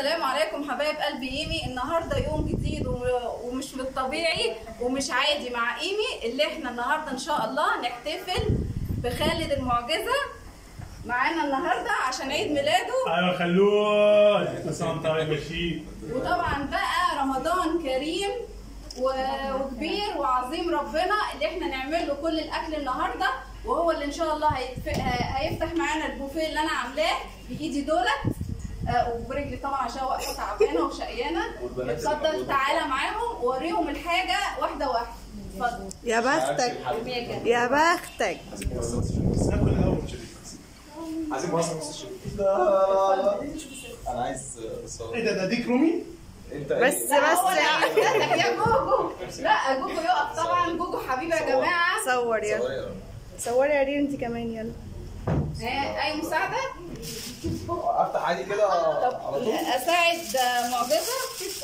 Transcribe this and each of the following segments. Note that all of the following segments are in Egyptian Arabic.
السلام عليكم حبايب قلب ايمي النهارده يوم جديد و- ومش من الطبيعي ومش عادي مع ايمي اللي احنا النهارده ان شاء الله نحتفل بخالد المعجزه معانا النهارده عشان عيد ميلاده ايوه خلود بس انت ماشي وطبعا بقى رمضان كريم و- وكبير وعظيم ربنا اللي احنا نعمل له كل الاكل النهارده وهو اللي ان شاء الله هيتف... هيفتح معانا البوفيه اللي انا عاملاه بايدي دولت آه، وبرجلي طبعا عشان واقفه تعبانه وشقيانه اتفضل تعالى معاهم ووريهم الحاجه واحده واحده اتفضل يا بختك ميجا. يا بختك ناكل الاول عايزين مصر نص الشركة انا عايز صور ايه ده ده ديك رومي؟ انت بس لا، هو بس اللي هيفتح يا جوجو لا جوجو يقف طبعا جوجو حبيبي يا جماعه صور يلا صوري صوري يا ريم انت كمان يلا ها، اي مساعده افتح عادي كده على طول اساعد آه، معجزه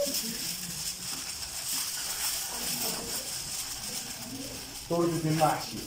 تورته المحشي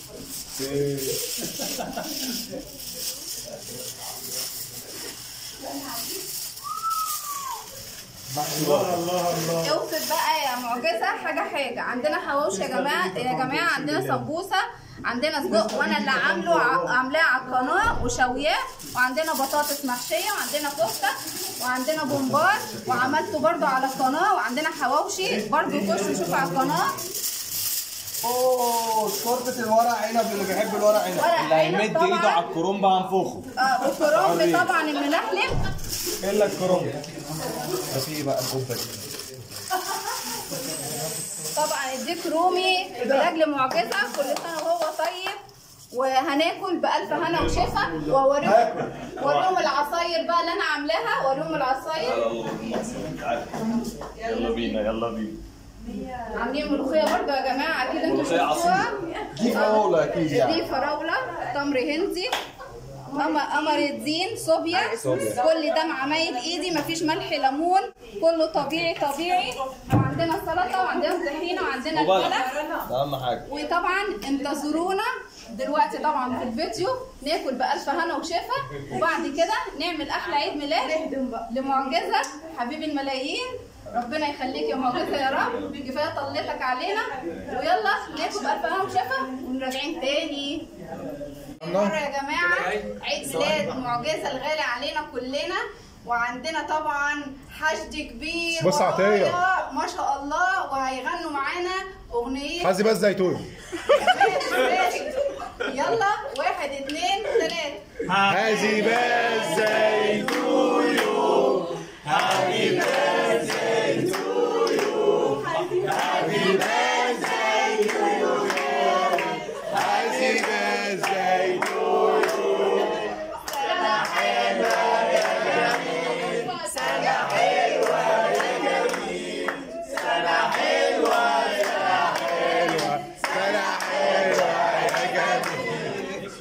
الله الله الله اوصف بقى يا معجزه حاجه حاجه عندنا حواوشي يا جماعه يا جماعه عندنا سمبوسه عندنا سجق وانا اللي عامله ع- عاملاه على القناه وشوياه وعندنا بطاطس محشيه وعندنا كفته وعندنا بومبار وعملته برضو على القناه وعندنا حواوشي برضو خشوا شوفوا على القناه اوه شوربة الورق عنب اللي بيحب الورق عنب ورق اللي عنب هيمد طبعاً. ايده على الكرومبة هنفخه آه والكرنب طبعا الملحلب الا الكرومبة بس ايه بقى الكوبة دي طبعا الديك رومي لاجل معجزه كل سنه وهو طيب وهناكل بألف هنا وشفا واوريهم واوريهم العصاير بقى اللي انا عاملاها واوريهم العصاير يلا بينا يلا بينا عاملين ملوخيه برضو يا جماعه اكيد انتوا ملوخية شفتوها دي فراولة اكيد يعني دي فراوله تمر هندي قمر قمر الدين صوبيا صوبيا. كل ده مع عمايل ايدي مفيش ملح ليمون كله طبيعي طبيعي وعندنا سلطه وعندنا طحينه وعندنا وبلح البلح ده اهم حاجة وطبعا انتظرونا دلوقتي طبعا في الفيديو ناكل بألف هنا وشفا وبعد كده نعمل احلى عيد ميلاد لمعجزه حبيب الملايين ربنا يخليك يا معجزه يا رب كفايه طلتك علينا ويلا ناكل بألف هنا وشفا ونراجعين تاني مرة يا جماعة عيد ميلاد معجزة الغالي علينا كلنا وعندنا طبعا حشد كبير بص عطية. ورايا ما شاء الله وهيغنوا معانا أغنية حازي بس زيتون يلا واحد اتنين تلاتة حازي بس زيتون حازي بس زيتون سنة حلوة يا جميل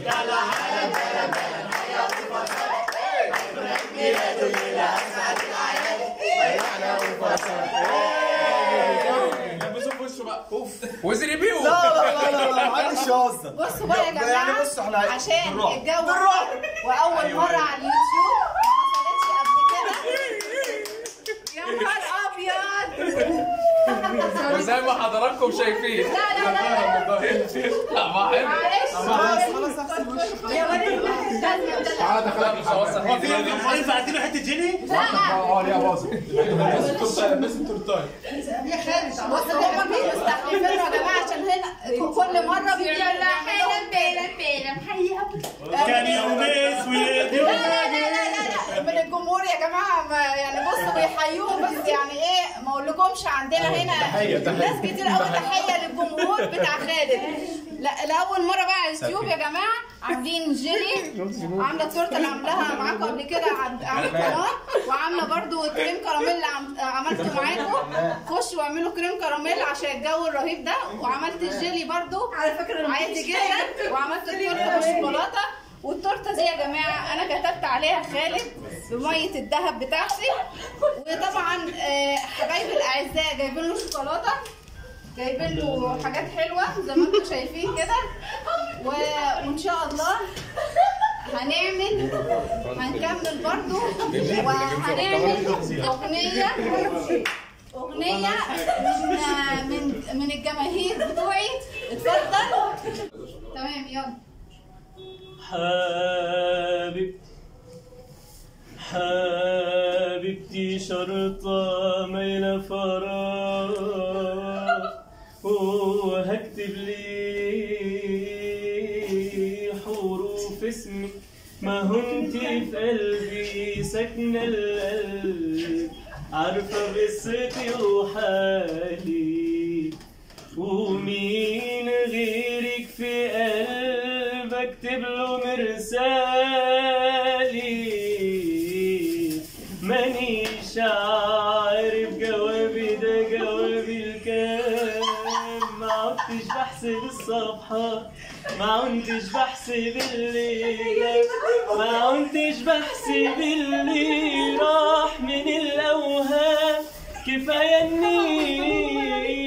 وزير بيو لا لا لا لا لا محدش يهزر بصوا بقى يا جماعة يعني بصوا احنا عشان بالراحة. الجو بالراحة. وأول مرة على اليوتيوب ما حصلتش قبل كده يا نهار أبيض وزي ما حضراتكم شايفين لا لا لا لا لا ما حلو معلش يا ولد لازم ده تعالى دخلها مش هوصل هو في ينفع اديله حته جيلي؟ اه يا باظ بس تورتاي بص هما كانوا مستحلفينه يا جماعه عشان هنا كل مره بيعملوا حالا بيلا بيلا حقيقة كان يوم اسود لا لا لا لا لا من الجمهور يا جماعه ما يعني بصوا بيحيوهم بس يعني ايه ما اقولكمش عندنا هنا ناس كتير قوي تحيه للجمهور بتاع خالد لا لاول مره بقى على اليوتيوب يا جماعه عاملين جيلي عامله التورته اللي عاملاها معاكم قبل كده على على القناه وعامله برضو كريم كراميل عم- عملته معاكم خشوا واعملوا كريم كراميل عشان الجو الرهيب ده وعملت الجيلي برضو على فكره عادي جدا وعملت التورته بالشوكولاته والتورته دي يا جماعه انا كتبت عليها خالد بميه الذهب بتاعتي وطبعا آه، حبايبي الاعزاء جايبين له شوكولاته جايبين له حاجات حلوه زي ما انتم شايفين كده و- وان شاء الله هنعمل هنكمل برضو وهنعمل اغنيه اغنيه من من من الجماهير بتوعي اتفضل تمام يلا حبيبتي حبيبتي شرطة مايلة فراغ وهكتب لي حروف اسمك ما هو انت في قلبي ساكنة القلب عارفة قصتي وحالي ومين غيرك في قلب اكتب له مرسالي مانيش عارف جوابي ده جوابي الكام ما عدتش بحسب الصفحات ما عدتش بحسب الليلة ما عدتش بحسب اللي راح من الأوهام كفاية اني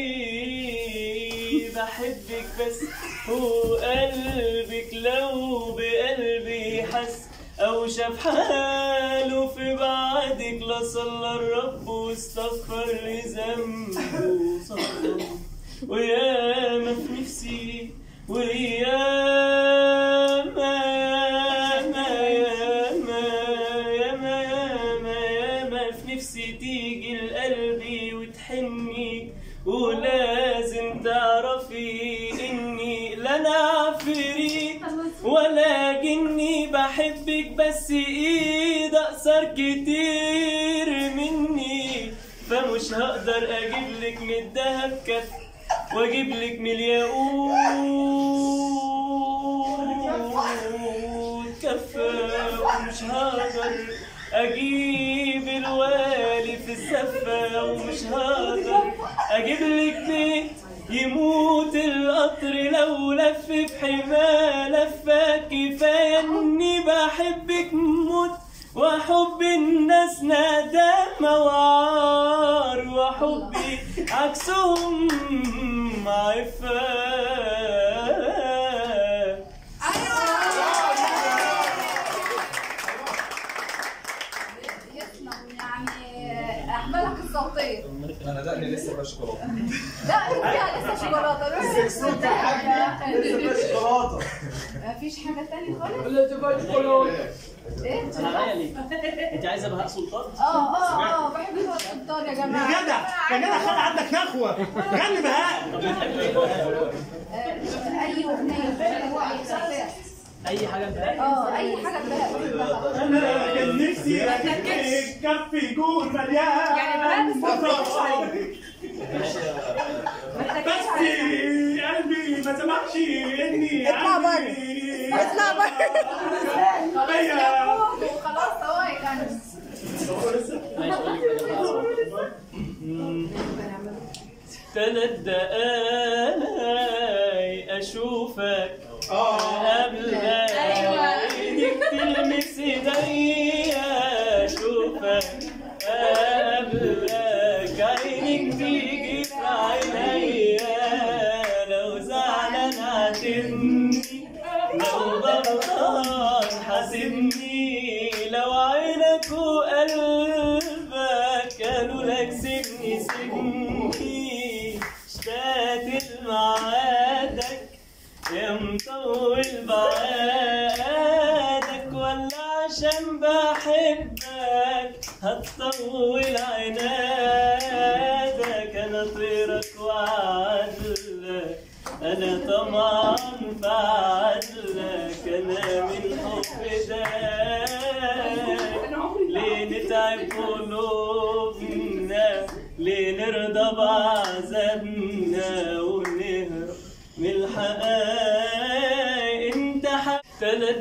بحبك بس وقلبك لو بقلبي حس او شاف حاله في بعدك لا صلى الرب واستغفر لذنبه وصلى ويا ما في نفسي ويا ما ما يا ما يا ما يا ما يا ما في نفسي تيجي لقلبي وتحني ولازم تعرفي اني لا انا عفريت ولا جني بحبك بس ايد اقصر كتير مني فمش هقدر اجيب لك من الدهب كف واجيب لك من الياقوت كفة ومش هقدر اجيب الوالي في الزفة ومش هقدر اجيب لك بيت يموت القطر لو لف بحماه لفة كفاية اني بحبك موت وحب الناس ندامة وعار وحبي عكسهم عفاه يسلم يعني احمالك الصوتيه انا دقني لسه فيها شوكولاته لا فيها لسه شوكولاته لسه شوكولاته مفيش حاجه تانية خالص ولا تبقى شوكولاته ايه انا معايا ليه؟ انت عايزه بهاء سلطان؟ اه اه اه بحب بهاء سلطان يا جماعه يا جدع يا جدع خلي عندك نخوه غني بهاء طب بتحب ايه بهاء؟ آه، اي اغنيه هو احساس اي حاجه بهاء؟ اه اي حاجه بهاء بحبها. انا كان نفسي الكف يكون مليان يعني بهاء بس قلبي ما سمحش اني اطلع بره. عندي- اطلع بره خلاص يا أبو، وخلاص هو يعني ماشي قول لي كده بهاء سلطان. تلات دقايق اشوفك قبل ايدك تلمس ايديا اشوفك قبلك عينك تيجي في عينيا لو زعلان عاتبني لو غلطان حاسبني لو عينك وقلبك قالوا لك سيبني سيبني اشتقت لميعادك يا مطول بعادك ولا عشان بحبك هتطول عنادك انا طيرك وعدلك انا طمعان في عدلك انا من حب داك ليه نتعب قلوبنا ليه نرضى بعذابنا ونهرب من الحقايق انت حق تلات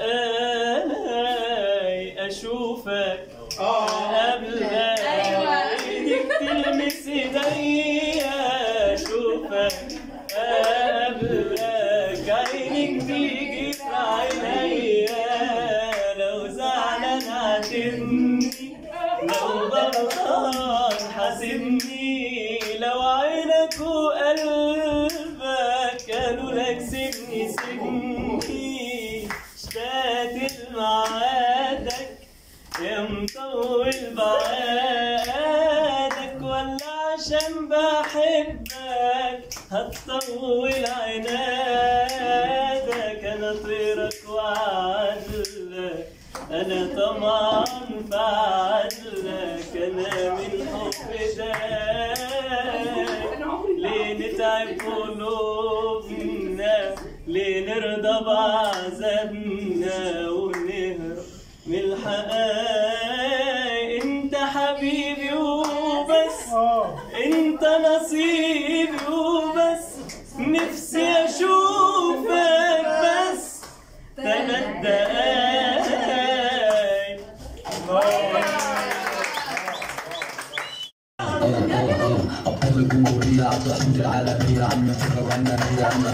دقايق اشوفك قبل ايدك تلمس ايديا اشوفك قبلك عينك تيجي في عينيا لو زعلان عاتبني لو غلطان حاسبني لو عينك وقلبك بعادك ولا عشان بحبك هتطول عنادك انا طيرك وعدلك انا طمعان في عدلك انا من حب داك ليه نتعب قلوبنا ليه نرضى بعذابنا ونهرب من الحقايق انت حبيبي وبس انت نصيبي وبس نفسي اشوفك بس ثلاث دقايق أبطال الجمهورية عبد الحميد العالمية عم فكرة عنا هي عنا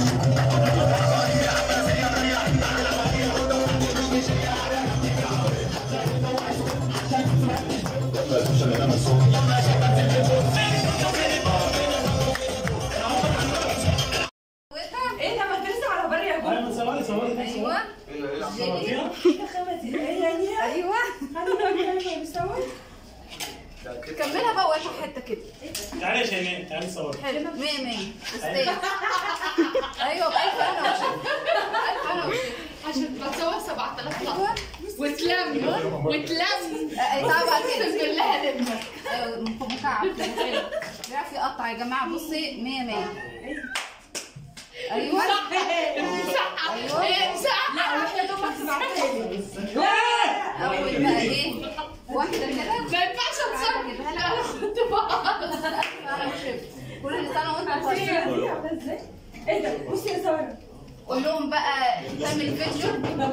ايه ده ما انت لسه على بري يا جول ايوه ثواني ثواني ايوه ايوه كملها بقى وقت حته كده تعالي يا شيماء تعالي صور حلو 100 100 استاذ ايوه بألف انا وشفت بألف انا وشفت عشان بتصور 7000 لقطة وتلم وتلم تعال بعد كده اقسم بالله لم ايوه مكعب كده حلو بيعرف يقطع يا جماعه بصي 100 100 ايوه مسحة هي مسحة لا واحنا دول ما تبعتهالي اول بقى ايه واحده كده ما ينفعش اتصور اجيبها لا لك لا انا وشفت كل سنه وانت طيب ايه ده بصي يا ساره قول لهم بقى تعمل فيديو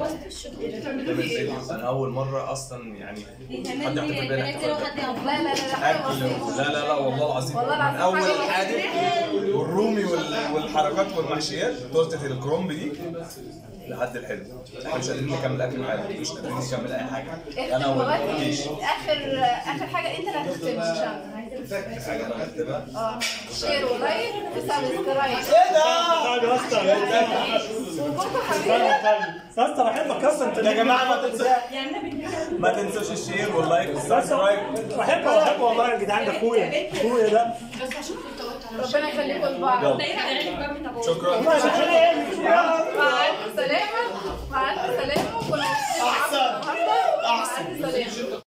انا اول مره اصلا يعني حد يحط في بالك لا لا لا لا حاجه اكل بسيطه لا لا لا والله العظيم والله من العظيم اول حاجة الحادق والرومي وال- والحركات والمحشيات تورته الكرومب دي لحد الحلو احنا مش قادرين نكمل اكل معانا مش قادرين نكمل اي حاجه انا اختم ولا لغايه مفيش اخر اخر حاجه انت اللي هتختمها مش انا حاجه انا هكتبها اه شير ولايك وسبسكرايب تعالي يا اسطى وكنتوا حبيبي يا اسطى بحبك اصلا انت يا جماعه ما تنسوش ما تنسوش الشير واللايك والسبسكرايب بحبك بحبك والله يا جدعان ده اخويا اخويا ده بس عشان كنت قلت على ربنا يخليكم لبعض شكرا والله عشان ايه مع الف سلامه مع الف سلامه وكنا مبسوطين النهارده مع الف سلامه